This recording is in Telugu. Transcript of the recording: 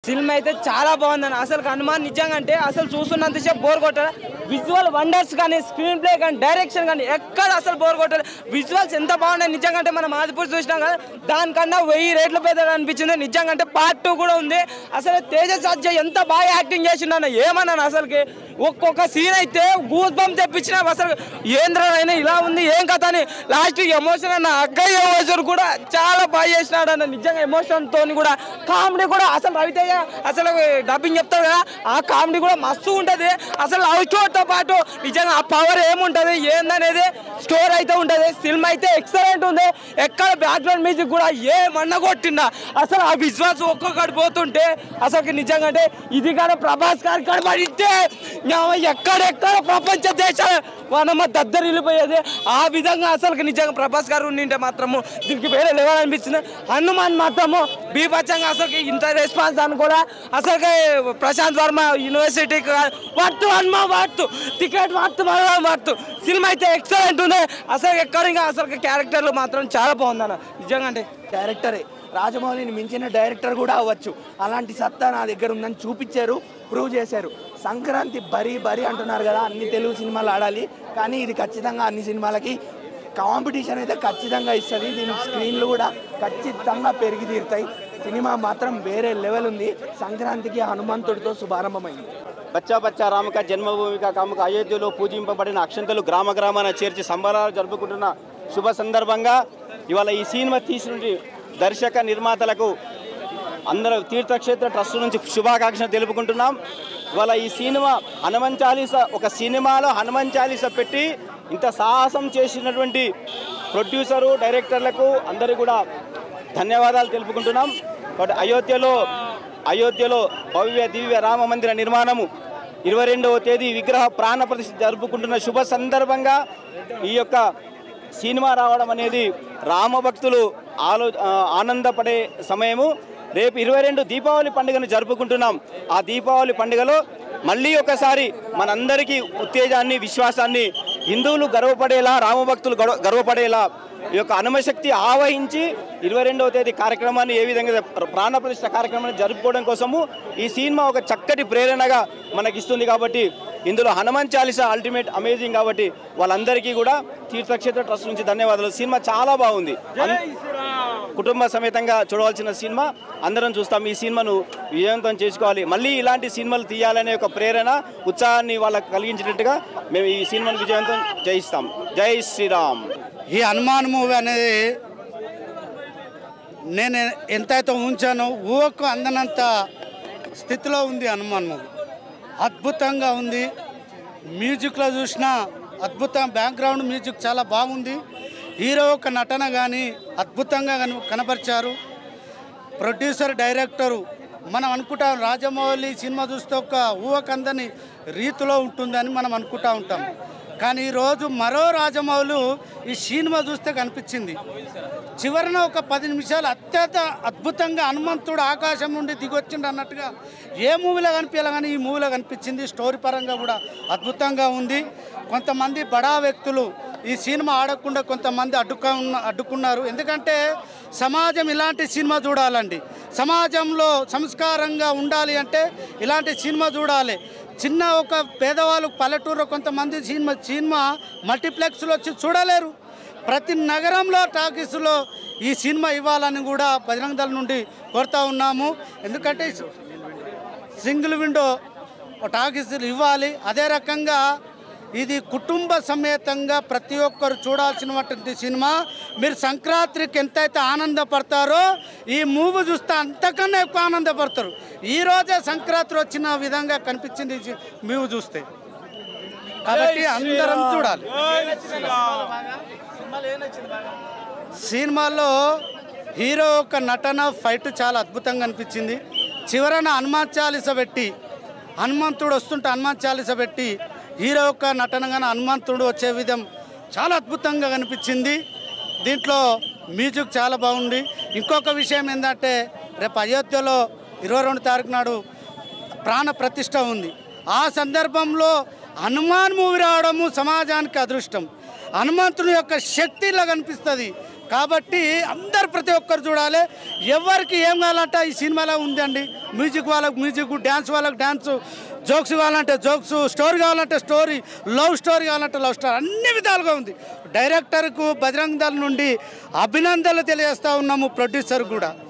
సినిమా అయితే చాలా బాగుందని అసలు హనుమాన్ నిజంగా అంటే అసలు చూస్తున్నంతసేపు బోర్ కొట్టాలి విజువల్ వండర్స్ కానీ స్క్రీన్ ప్లే కానీ డైరెక్షన్ కానీ ఎక్కడ అసలు బోర్ కొట్టాలి విజువల్స్ ఎంత బాగున్నాయి నిజంగా అంటే మనం ఆదిపూర్ చూసినాం కదా దానికన్నా వెయ్యి రేట్లు పెద్దగా అనిపించింది నిజంగా అంటే పార్ట్ టూ కూడా ఉంది అసలు తేజ సాధ్య ఎంత బాగా యాక్టింగ్ చేసిండన్న ఏమన్నాను అసలుకి ఒక్కొక్క సీన్ అయితే గూస్ బంప్ తెప్పించిన అసలు ఏంద్రనైనా ఇలా ఉంది ఏం కథ అని లాస్ట్ ఎమోషన్ అన్న అక్కయ్య ఎమోషన్ కూడా చాలా బాగా చేసినాడు అన్న నిజంగా ఎమోషన్ తోని కూడా కామెడీ కూడా అసలు రవితేజ అసలు డబ్బింగ్ చెప్తాడు కదా ఆ కామెడీ కూడా మస్తు ఉంటది అసలు లవ్ స్టోర్తో పాటు నిజంగా ఆ పవర్ ఏముంటది ఏందనేది స్టోర్ అయితే ఉంటది సినిమా అయితే ఎక్సలెంట్ ఉంది ఎక్కడ బ్యాక్గ్రౌండ్ మ్యూజిక్ కూడా ఏమన్నా కొట్టిందా అసలు ఆ విశ్వాసం ఒక్కొక్కటి పోతుంటే అసలు నిజంగా అంటే ఇది కానీ ప్రభాస్ గారి కాడ పడితే మేము ఎక్కడెక్కడ ప్రపంచ దేశాలు మనమ్మ దద్దరు వెళ్ళిపోయేది ఆ విధంగా అసలు నిజంగా ప్రభాస్ గారు ఉండింటే మాత్రము దీనికి వేరే లెవెల్ అనిపించింది హనుమాన్ మాత్రము బీభత్సంగా అసలు ఇంత రెస్పాన్స్ అని కూడా అసలు ప్రశాంత్ వర్మ యూనివర్సిటీకి worth Hanuma worth ticket worth మనం వర్తు సినిమా అయితే ఎక్సలెంట్ ఉంది అసలు ఎక్కడ ఇంకా అసలు క్యారెక్టర్లు మాత్రం చాలా బాగుందన్న నిజంగా అంటే డైరెక్టరే రాజమౌళిని మించిన డైరెక్టర్ కూడా అవ్వచ్చు అలాంటి సత్తా నా దగ్గర ఉందని చూపించారు ప్రూవ్ చేశారు సంక్రాంతి బరీ బరీ అంటున్నారు కదా అన్ని తెలుగు సినిమాలు ఆడాలి కానీ ఇది ఖచ్చితంగా అన్ని సినిమాలకి కాంపిటీషన్ అయితే ఖచ్చితంగా ఇస్తుంది దీని స్క్రీన్లు కూడా ఖచ్చితంగా పెరిగి తీరుతాయి సినిమా మాత్రం వేరే లెవెల్ ఉంది సంక్రాంతికి హనుమంతుడితో శుభారంభమైంది బచ్చా బచ్చా రామక జన్మభూమిక కాముక అయోధ్యలో పూజింపబడిన అక్షంతలు గ్రామ గ్రామాన చేర్చి సంబరాలు జరుపుకుంటున్న శుభ సందర్భంగా ఇవాళ ఈ సినిమా తీసిన దర్శక నిర్మాతలకు అందరూ తీర్థక్షేత్ర ట్రస్ట్ నుంచి శుభాకాంక్షలు తెలుపుకుంటున్నాం ఇవాళ ఈ సినిమా హనుమాన్ చాలీస ఒక సినిమాలో హనుమాన్ చాలీస పెట్టి ఇంత సాహసం చేసినటువంటి ప్రొడ్యూసరు డైరెక్టర్లకు అందరికీ కూడా ధన్యవాదాలు తెలుపుకుంటున్నాం కాబట్టి అయోధ్యలో అయోధ్యలో భవ్య దివ్య రామ మందిర నిర్మాణము ఇరవై రెండవ తేదీ విగ్రహ ప్రాణ ప్రతిష్ఠ జరుపుకుంటున్న శుభ సందర్భంగా ఈ యొక్క సినిమా రావడం అనేది రామభక్తులు ఆలో ఆ, ఆనందపడే సమయము రేపు ఇరవై రెండు దీపావళి పండుగను జరుపుకుంటున్నాం ఆ దీపావళి పండుగలో మళ్ళీ ఒకసారి మనందరికీ ఉత్తేజాన్ని విశ్వాసాన్ని హిందువులు గర్వపడేలా రామభక్తులు గర్వ గర్వపడేలా ఈ యొక్క హనుమశక్తి ఆవహించి ఇరవై రెండవ తేదీ కార్యక్రమాన్ని ఏ విధంగా ప్రాణ ప్రతిష్ఠ కార్యక్రమాన్ని జరుపుకోవడం కోసము ఈ సినిమా ఒక చక్కటి ప్రేరణగా మనకిస్తుంది కాబట్టి ఇందులో హనుమాన్ చాలీసా అల్టిమేట్ అమేజింగ్ కాబట్టి వాళ్ళందరికీ కూడా తీర్థక్షేత్ర ట్రస్ట్ నుంచి ధన్యవాదాలు సినిమా చాలా బాగుంది అన్- కుటుంబ సమేతంగా చూడవలసిన సినిమా అందరం చూస్తాం ఈ సినిమాను విజయవంతం చేసుకోవాలి మళ్ళీ ఇలాంటి సినిమాలు తీయాలనే ఒక ప్రేరణ ఉత్సాహాన్ని వాళ్ళకి కలిగించినట్టుగా మేము ఈ సినిమాను విజయవంతం చేయిస్తాం జై శ్రీరామ్ ఈ హనుమాన్ మూవీ అనేది నేను ఎంతైతే ఉంచానో ఊహకు అందనంత స్థితిలో ఉంది హనుమాన్ మూవీ అద్భుతంగా ఉంది మ్యూజిక్లో చూసినా అద్భుతం బ్యాక్గ్రౌండ్ మ్యూజిక్ చాలా బాగుంది హీరో యొక్క నటన కానీ అద్భుతంగా కన- కనపరిచారు ప్రొడ్యూసర్ డైరెక్టరు మనం అనుకుంటాం రాజమౌళి సినిమా చూస్తే ఒక ఊహకందని రీతిలో ఉంటుందని మనం అనుకుంటా ఉంటాం కానీ ఈరోజు మరో రాజమౌళి ఈ సినిమా చూస్తే కనిపించింది చివరన ఒక పది నిమిషాలు అత్యంత అద్భుతంగా హనుమంతుడు ఆకాశం నుండి దిగొచ్చిండు అన్నట్టుగా ఏ మూవీలో కనిపించాలి కానీ ఈ మూవీలో కనిపించింది స్టోరీ పరంగా కూడా అద్భుతంగా ఉంది కొంతమంది బడా వ్యక్తులు ఈ సినిమా ఆడకుండా కొంతమంది అడ్డుక అడ్డుకున్నారు ఎందుకంటే సమాజం ఇలాంటి సినిమా చూడాలండి సమాజంలో సంస్కారంగా ఉండాలి అంటే ఇలాంటి సినిమా చూడాలి చిన్న ఒక పేదవాళ్ళు పల్లెటూరులో కొంతమంది సినిమా సినిమా మల్టీప్లెక్స్లో వచ్చి చూడలేరు ప్రతి నగరంలో టాకీస్లో ఈ సినిమా ఇవ్వాలని కూడా బజరంగ దళం నుండి కోరుతా ఉన్నాము ఎందుకంటే సింగిల్ విండో టాకీసులు ఇవ్వాలి అదే రకంగా ఇది కుటుంబ సమేతంగా ప్రతి ఒక్కరు చూడాల్సినటువంటి సినిమా మీరు సంక్రాంతికి ఎంతైతే ఆనందపడతారో ఈ మూవీ చూస్తే అంతకన్నా ఎక్కువ ఆనందపడతారు ఈ రోజే సంక్రాంతి వచ్చిన విధంగా కనిపించింది ఈ మూవీ చూస్తే కాబట్టి అందరం చూడాలి సినిమాలో హీరో యొక్క నటన ఫైట్ చాలా అద్భుతంగా అనిపించింది చివరన హనుమాన్ చాలీస పెట్టి హనుమంతుడు వస్తుంటే హనుమాన్ చాలీస పెట్టి హీరో యొక్క నటన కానీ హనుమంతుడు వచ్చే విధం చాలా అద్భుతంగా కనిపించింది దీంట్లో మ్యూజిక్ చాలా బాగుంది ఇంకొక విషయం ఏంటంటే రేపు అయోధ్యలో ఇరవై రెండు తారీఖు నాడు ప్రాణ ప్రతిష్ట ఉంది ఆ సందర్భంలో హనుమాన్ మూవీ రావడము సమాజానికి అదృష్టం హనుమంతుని యొక్క శక్తి ఇలా కనిపిస్తుంది కాబట్టి అందరు ప్రతి ఒక్కరు చూడాలి ఎవరికి ఏం కావాలంటే ఈ సినిమాలో ఉందండి మ్యూజిక్ వాళ్ళకి మ్యూజిక్ డ్యాన్స్ వాళ్ళకి డ్యాన్స్ జోక్స్ కావాలంటే జోక్స్ స్టోరీ కావాలంటే స్టోరీ లవ్ స్టోరీ కావాలంటే లవ్ స్టోరీ అన్ని విధాలుగా ఉంది డైరెక్టర్కు బజరంగ్ దళ్ నుండి అభినందనలు తెలియజేస్తా ఉన్నాము ప్రొడ్యూసర్ కూడా